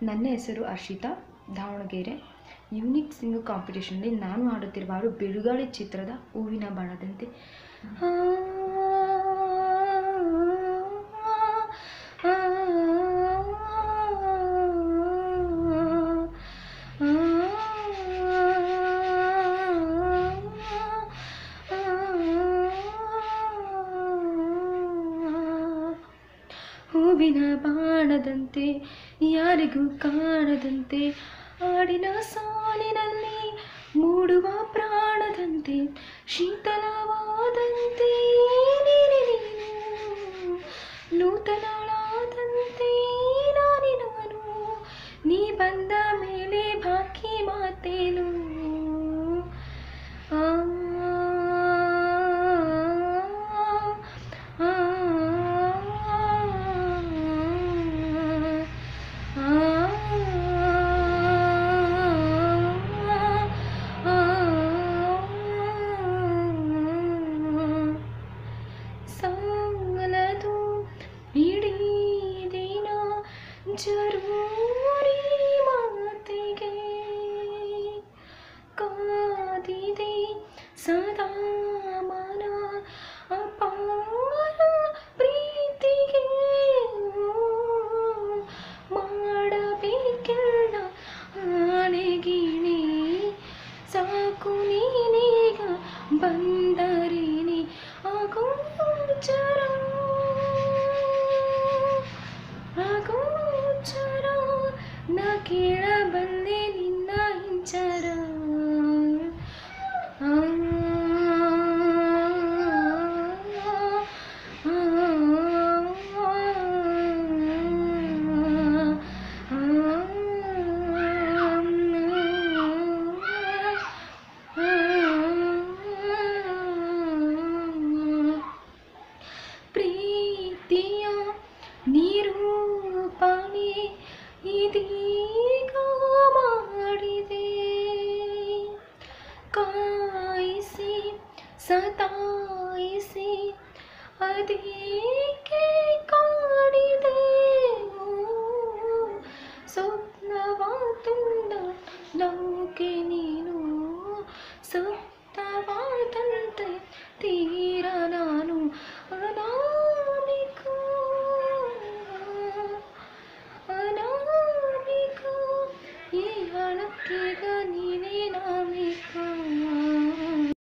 ನನ್ನ ಹೆಸರು Harshita Davanagere unique sing ಕಾಂಪಿಟೇಷನಲ್ಲಿ ನಾನು ಹಾಡುತ್ತಿರುವ ಹಾಡು ಬಿರುಗಾಳಿ ಚಿತ್ರದ ಹೂವಿನ ಬಾಣದಂತೆ ಆ, ಆ, ಹೂವಿನ ಬಾಣದಂತೆ ಯಾರಿಗೂ ಕಾಣದಂತೆ ಹಾಡಿನ ಸಾಲಿನಲ್ಲಿ ಮೂಡುವ ಪ್ರಾಣದಂತೆ ಶೀತಲವಾದಂತೆ ನೀನೆ ನೀನು ನೂತನಳಾದಂತೆ ನಾನೇ ನಾನು ನೀ ಬಂದ ಮೇಲೆ ಬಾಕಿ ಮಾತೇನು ಆ, ಆ, ಸಾಲದು ಇಡೀ ದಿನ ಜರೂರಿ ಮಾತಿಗೆ ಕಾದಿದೆ ಸದಾ ಮನ ಅಪಾರ ಪ್ರೀತಿಗೆ ಮಾಡಬೇಕೆಲ್ಲ ಆಣೆಗಿಣಿ ಸಾಕು ನೀನೀಗ ಬಂದರೇನೆ ಅಗೋಚರ ಅಗೋಚರ ನಾ ಕೇಳಬಲ್ಲೆ ನಿನ್ನ ಇಂಚರ ಆ, ಆ, ಪ್ರೀತಿಯ ನಿರೂಪಣೆ ಇದೀಗ ಮಾಡಿದೆ ಕಾಯಿಸಿ ಸತಾಯಿಸಿ ಅದೇಕೆ ಕಾಡಿದೆ ಸ್ವಪ್ನವ ತುಂಡ ನೌಕೆ ನೀನು ಸಪ್ತವಾದಂತೆ ತೀರ ನಾನು ಅನಾಮಿಕ ಅನಾಮಿಕ ಈ ಹಣಕ್ಕೀಗ ನೀನೇ ನಾಮಿಕ